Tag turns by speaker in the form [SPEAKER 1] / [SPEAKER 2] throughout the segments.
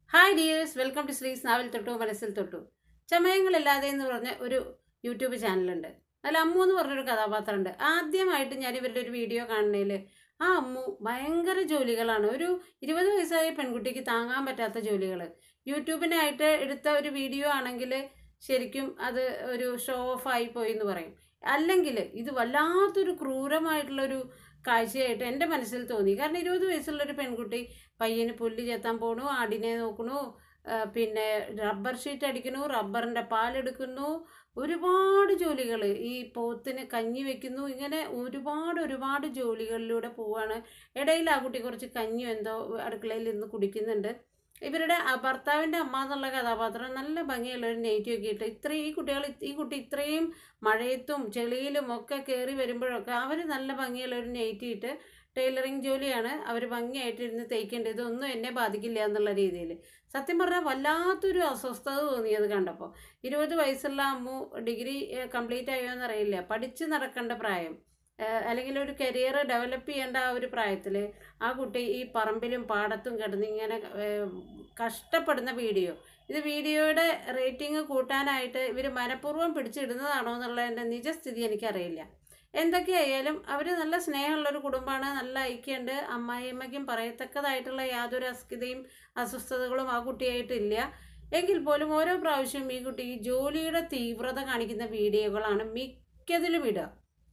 [SPEAKER 1] hi dears welcome to ശ്രീസ് നാവിൽ തൊട്ടു മനസ്സിൽ തൊട്ടു ചമയങ്ങളില്ലാതെ എന്ന് പറഞ്ഞ ഒരു യൂട്യൂബ് ചാനലുണ്ട് അതിൽ അമ്മു എന്ന് പറഞ്ഞൊരു കഥാപാത്രമുണ്ട് ആദ്യമായിട്ട് ഞാൻ ഇവരുടെ ഒരു വീഡിയോ കാണുന്നതിൽ ആ അമ്മു ഭയങ്കര ജോലികളാണ് ഒരു ഇരുപത് വയസ്സായ പെൺകുട്ടിക്ക് താങ്ങാൻ പറ്റാത്ത ജോലികൾ യൂട്യൂബിനായിട്ട് എടുത്ത ഒരു വീഡിയോ ആണെങ്കിൽ ശരിക്കും അത് ഒരു ഷോ ഓഫ് ആയി പോയി എന്ന് പറയും അല്ലെങ്കിൽ ഇത് വല്ലാത്തൊരു ക്രൂരമായിട്ടുള്ളൊരു കാഴ്ചയായിട്ട് എൻ്റെ മനസ്സിൽ തോന്നി കാരണം ഇരുപത് വയസ്സുള്ളൊരു പെൺകുട്ടി പയ്യന് പുല്ല് ചെത്താൻ പോണു ആടിനെ നോക്കണു ആ, പിന്നെ റബ്ബർ ഷീറ്റ് അടിക്കണു റബ്ബറിൻ്റെ പാലെടുക്കുന്നു ഒരുപാട് ജോലികൾ ഈ പോത്തിന് കഞ്ഞി വെക്കുന്നു ഇങ്ങനെ ഒരുപാട് ഒരുപാട് ജോലികളിലൂടെ പോവാണ് ഇടയിൽ ആ കുട്ടി കുറച്ച് കഞ്ഞി എന്തോ അടുക്കളയിൽ നിന്ന് കുടിക്കുന്നുണ്ട് ഇവരുടെ ആ ഭർത്താവിൻ്റെ അമ്മ എന്നുള്ള കഥാപാത്രം നല്ല ഭംഗിയുള്ള ഒരു നെയ്റ്റി ഒക്കെ ഇട്ട് ഇത്രയും ഈ കുട്ടികൾ ഈ കുട്ടി ഇത്രയും മഴയത്തും ചെളിയിലും ഒക്കെ കയറി വരുമ്പോഴൊക്കെ അവർ നല്ല ഭംഗിയുള്ള ഒരു നെയ്റ്റി ഇട്ട് ടൈലറിങ് ജോലിയാണ് അവർ ഭംഗിയായിട്ടിരുന്ന് തയ്ക്കേണ്ടത് ഇതൊന്നും എന്നെ ബാധിക്കില്ല എന്നുള്ള രീതിയിൽ സത്യം പറഞ്ഞാൽ വല്ലാത്തൊരു അസ്വസ്ഥത തോന്നിയത് കണ്ടപ്പോൾ ഇരുപത് വയസ്സുള്ള അമ്മു ഡിഗ്രി കംപ്ലീറ്റ് ആയോ എന്നറിയില്ല പഠിച്ച് നടക്കേണ്ട പ്രായം ഏഹ് അല്ലെങ്കിൽ ഒരു കരിയർ ഡെവലപ്പ് ചെയ്യേണ്ട ആ ഒരു പ്രായത്തിൽ ആ കുട്ടി ഈ പറമ്പിലും പാടത്തും കിടന്ന് ഇങ്ങനെ ഏഹ് കഷ്ടപ്പെടുന്ന വീഡിയോ ഇത് വീഡിയോയുടെ റേറ്റിംഗ് കൂട്ടാനായിട്ട് ഇവർ മനഃപൂർവ്വം പിടിച്ചിടുന്നതാണോ എന്നുള്ളതിൻ്റെ നിജസ്ഥിതി എനിക്കറിയില്ല എന്തൊക്കെയായാലും അവർ നല്ല സ്നേഹമുള്ളൊരു കുടുംബമാണ് നല്ല ഐക്യമുണ്ട് അമ്മായിയമ്മയ്ക്കും പറയത്തക്കതായിട്ടുള്ള യാതൊരു അസ്കിതയും അസ്വസ്ഥതകളും ആ കുട്ടിയായിട്ടില്ല എങ്കിൽ പോലും ഓരോ പ്രാവശ്യവും ഈ കുട്ടി ഈ ജോലിയുടെ തീവ്രത കാണിക്കുന്ന വീഡിയോകളാണ് മിക്കതിലും ഇടുക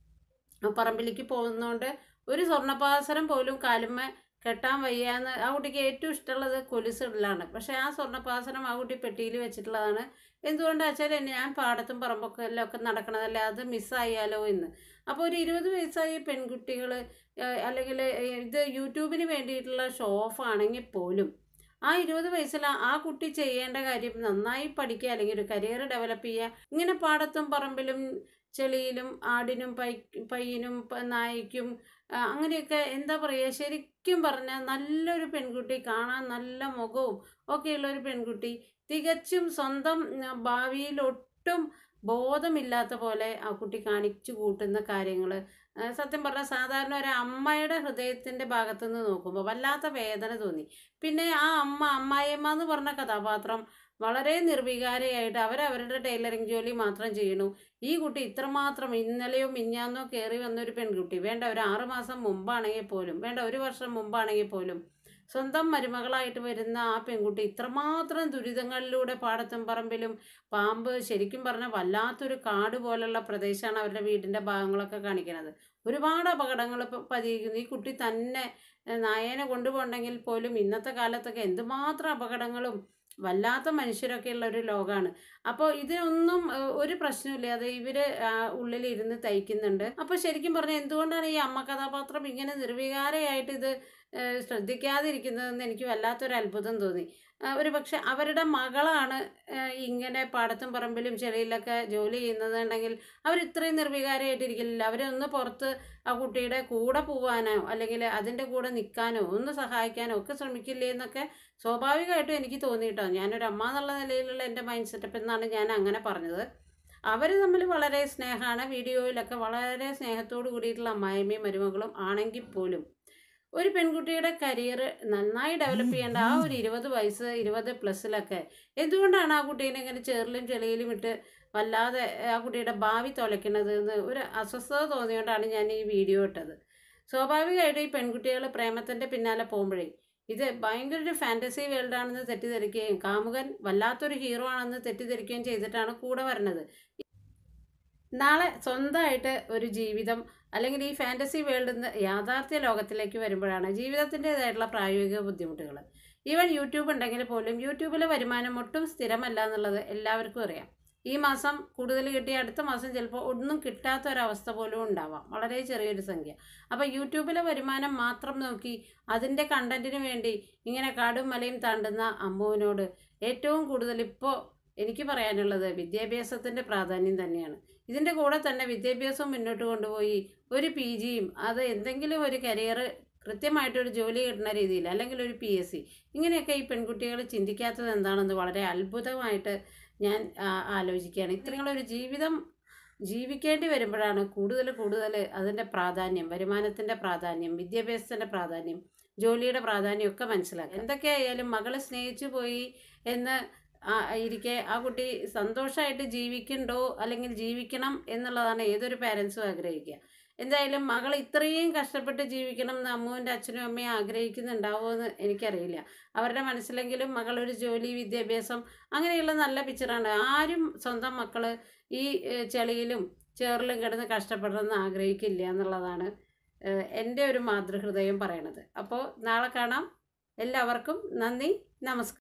[SPEAKER 1] ആ പറമ്പിലേക്ക് പോകുന്നതുകൊണ്ട് ഒരു സ്വർണ്ണപാസരം പോലും കാലുമ്മ കെട്ടാൻ വയ്യാന്ന് ആ കുട്ടിക്ക് ഏറ്റവും ഇഷ്ടമുള്ളത് കൊലുസിടലാണ് പക്ഷേ ആ സ്വർണ്ണപാസരം ആ കുട്ടി പെട്ടിയിൽ വെച്ചിട്ടുള്ളതാണ് എന്തുകൊണ്ടാ വെച്ചാൽ ഞാൻ പാടത്തും പറമ്പൊക്കെ എല്ലാം ഒക്കെ നടക്കണതല്ലേ അത് മിസ്സായാലോ എന്ന് അപ്പോൾ ഒരു ഇരുപത് വയസ്സായ പെൺകുട്ടികൾ അല്ലെങ്കിൽ ഇത് യൂട്യൂബിന് വേണ്ടിയിട്ടുള്ള ഷോ ഓഫ് ആണെങ്കിൽ പോലും ആ ഇരുപത് വയസ്സിൽ ആ കുട്ടി ചെയ്യേണ്ട കാര്യം നന്നായി പഠിക്കുക അല്ലെങ്കിൽ ഒരു കരിയർ ഡെവലപ്പ് ചെയ്യുക ഇങ്ങനെ പാടത്തും പറമ്പിലും ചെളിയിലും ആടിനും പൈ പയ്യനും പ- നായ്ക്കും ആ, അങ്ങനെയൊക്കെ എന്താ പറയുക ശരിക്കും പറഞ്ഞാൽ നല്ലൊരു പെൺകുട്ടി കാണാൻ നല്ല മുഖവും ഒക്കെയുള്ള ഒരു പെൺകുട്ടി തികച്ചും സ്വന്തം ഉം, ഭാവിയിൽ ഒട്ടും ബോധമില്ലാത്ത പോലെ ആ കുട്ടി കാണിച്ചു കൂട്ടുന്ന കാര്യങ്ങൾ സത്യം പറഞ്ഞാൽ സാധാരണ ഒരു അമ്മയുടെ ഹൃദയത്തിൻ്റെ ഭാഗത്തുനിന്ന് നോക്കുമ്പോൾ വല്ലാത്ത വേദന തോന്നി പിന്നെ ആ അമ്മ അമ്മായിയമ്മ എന്ന് പറഞ്ഞ കഥാപാത്രം വളരെ നിർവികാരയായിട്ട് അവരവരുടെ ടൈലറിങ് ജോലി മാത്രം ചെയ്യണു ഈ കുട്ടി ഇത്രമാത്രം ഇന്നലെയോ മിഞ്ഞാന്നോ കയറി വന്നൊരു പെൺകുട്ടി വേണ്ട ഒരു ആറ് മാസം മുമ്പാണെങ്കിൽ പോലും വേണ്ട ഒരു വർഷം മുമ്പാണെങ്കിൽ പോലും സ്വന്തം മരുമകളായിട്ട് വരുന്ന ആ പെൺകുട്ടി ഇത്രമാത്രം ദുരിതങ്ങളിലൂടെ പാടത്തും പറമ്പിലും പാമ്പ് ശരിക്കും പറഞ്ഞാൽ വല്ലാത്തൊരു കാട് പോലുള്ള പ്രദേശമാണ് അവരുടെ വീടിൻ്റെ ഭാഗങ്ങളൊക്കെ കാണിക്കുന്നത് ഒരുപാട് അപകടങ്ങൾ പതിയിരിക്കുന്നു ഈ കുട്ടി തന്നെ ഏഹ്, നായേനെ കൊണ്ടുപോകണമെങ്കിൽ പോലും ഇന്നത്തെ കാലത്തൊക്കെ എന്തുമാത്രം അപകടങ്ങളും വല്ലാത്ത മനുഷ്യരൊക്കെ ഉള്ള ഒരു ലോകമാണ് അപ്പോൾ ഇതിനൊന്നും ഏഹ്, ഒരു പ്രശ്നമില്ലാതെ ഇവർ ഉള്ളിൽ ഇരുന്ന് തയ്ക്കുന്നുണ്ട് അപ്പോൾ ശരിക്കും പറഞ്ഞാൽ എന്തുകൊണ്ടാണ് ഈ അമ്മ കഥാപാത്രം ഇങ്ങനെ നിർവികാരമായിട്ട് ഇത് ഏഹ്, ശ്രദ്ധിക്കാതിരിക്കുന്നതെന്ന് എനിക്ക് വല്ലാത്തൊരു അത്ഭുതം തോന്നി ആ, ഒരു പക്ഷെ അവരുടെ മകളാണ് ഏഹ്, ഇങ്ങനെ പാടത്തും പറമ്പിലും ചെളിയിലൊക്കെ ജോലി ചെയ്യുന്നതുണ്ടെങ്കിൽ അവർ ഇത്രയും നിർവികാരമായിട്ടിരിക്കില്ല അവരൊന്ന് പുറത്ത് ആ കുട്ടിയുടെ കൂടെ പോവാനോ അല്ലെങ്കിൽ അതിൻ്റെ കൂടെ നിൽക്കാനോ ഒന്ന് സഹായിക്കാനോ ഒക്കെ ശ്രമിക്കില്ലേ എന്നൊക്കെ സ്വാഭാവികമായിട്ടും എനിക്ക് തോന്നിയിട്ടോ ഞാനൊരു അമ്മ എന്നുള്ള നിലയിലുള്ള എൻ്റെ മൈൻഡ് സെറ്റപ്പ് എന്നാണ് ഞാൻ അങ്ങനെ പറഞ്ഞത് അവർ തമ്മിൽ വളരെ സ്നേഹമാണ് വീഡിയോയിലൊക്കെ വളരെ സ്നേഹത്തോട് കൂടിയിട്ടുള്ള അമ്മായിമ്മയും മരുമകളും ആണെങ്കിൽ പോലും ഒരു പെൺകുട്ടിയുടെ കരിയർ നന്നായി ഡെവലപ്പ് ചെയ്യേണ്ട ആ ഒരു ഇരുപത് വയസ്സ് ഇരുപത് പ്ലസ്സിലൊക്കെ എന്തുകൊണ്ടാണ് ആ കുട്ടീനെ ഇങ്ങനെ ചേറിലും ചെളിയിലും ഇട്ട് വല്ലാതെ ആ കുട്ടിയുടെ ഭാവി തുലയ്ക്കുന്നത് എന്ന് ഒരു അസ്വസ്ഥത തോന്നിയോണ്ടാണ് ഞാൻ ഈ വീഡിയോ ഇട്ടത് സ്വാഭാവികമായിട്ടും ഈ പെൺകുട്ടികൾ പ്രേമത്തിൻ്റെ പിന്നാലെ പോകുമ്പോഴേ ഇത് ഭയങ്കര ഒരു ഫാൻറ്റസി വേൾഡാണെന്ന് തെറ്റിദ്ധരിക്കുകയും കാമുകൻ വല്ലാത്തൊരു ഹീറോ ആണെന്ന് തെറ്റിദ്ധരിക്കുകയും ചെയ്തിട്ടാണ് കൂടെ വരുന്നത് നാളെ സ്വന്തമായിട്ട് ഒരു ജീവിതം അല്ലെങ്കിൽ ഈ ഫാൻറ്റസി വേൾഡിൽ നിന്ന് യാഥാർത്ഥ്യ ലോകത്തിലേക്ക് വരുമ്പോഴാണ് ജീവിതത്തിൻ്റെതായിട്ടുള്ള പ്രായോഗിക ബുദ്ധിമുട്ടുകൾ ഈവൻ യൂട്യൂബ് ഉണ്ടെങ്കിൽ പോലും യൂട്യൂബിലെ വരുമാനം ഒട്ടും സ്ഥിരമല്ല എന്നുള്ളത് എല്ലാവർക്കും അറിയാം ഈ മാസം കൂടുതൽ കിട്ടിയ അടുത്ത മാസം ചിലപ്പോൾ ഒന്നും കിട്ടാത്ത ഒരവസ്ഥ പോലും ഉണ്ടാവാം വളരെ ചെറിയൊരു സംഖ്യ അപ്പോൾ യൂട്യൂബിലെ വരുമാനം മാത്രം നോക്കി അതിൻ്റെ കണ്ടന്റിന് വേണ്ടി ഇങ്ങനെ കാടും മലയും താണ്ടുന്ന അമ്മുവിനോട് ഏറ്റവും കൂടുതൽ ഇപ്പോൾ എനിക്ക് പറയാനുള്ളത് വിദ്യാഭ്യാസത്തിൻ്റെ പ്രാധാന്യം തന്നെയാണ് ഇതിൻ്റെ കൂടെ തന്നെ വിദ്യാഭ്യാസം മുന്നോട്ട് കൊണ്ടുപോയി ഒരു പി ജിയും അത് എന്തെങ്കിലും ഒരു കരിയർ കൃത്യമായിട്ടൊരു ജോലി കിട്ടുന്ന രീതിയിൽ അല്ലെങ്കിൽ ഒരു പി എസ് സി ഇങ്ങനെയൊക്കെ ഈ പെൺകുട്ടികൾ ചിന്തിക്കാത്തത് എന്താണെന്ന് വളരെ അത്ഭുതമായിട്ട് ഞാൻ ആ, ആലോചിക്കുകയാണ് ഇത്രയുള്ളൊരു ജീവിതം ജീവിക്കേണ്ടി വരുമ്പോഴാണ് കൂടുതൽ കൂടുതൽ അതിൻ്റെ പ്രാധാന്യം വരുമാനത്തിൻ്റെ പ്രാധാന്യം വിദ്യാഭ്യാസത്തിൻ്റെ പ്രാധാന്യം ജോലിയുടെ പ്രാധാന്യമൊക്കെ മനസ്സിലാക്കുക എന്തൊക്കെയായാലും മകളെ സ്നേഹിച്ചു പോയി എന്ന് ആ ഇരിക്കെ ആ കുട്ടി സന്തോഷമായിട്ട് ജീവിക്കണ്ടോ അല്ലെങ്കിൽ ജീവിക്കണം എന്നുള്ളതാണ് ഏതൊരു പാരൻസും ആഗ്രഹിക്കുക എന്തായാലും മകൾ ഇത്രയും കഷ്ടപ്പെട്ട് ജീവിക്കണം എന്ന് അമ്മുവിൻ്റെ അച്ഛനും അമ്മയും ആഗ്രഹിക്കുന്നുണ്ടാവുമോ എന്ന് എനിക്കറിയില്ല അവരുടെ മനസ്സിലെങ്കിലും മകളൊരു ജോലി വിദ്യാഭ്യാസം അങ്ങനെയുള്ള നല്ല പിക്ചറാണ് ആരും സ്വന്തം മക്കൾ ഈ ഏഹ്, ചെളിയിലും ചേറിലും കിടന്ന് കഷ്ടപ്പെടണമെന്ന് ആഗ്രഹിക്കില്ല എന്നുള്ളതാണ് ഏഹ്, എൻ്റെ ഒരു മാതൃഹൃദയം പറയണത് അപ്പോൾ നാളെ കാണാം എല്ലാവർക്കും നന്ദി നമസ്കാരം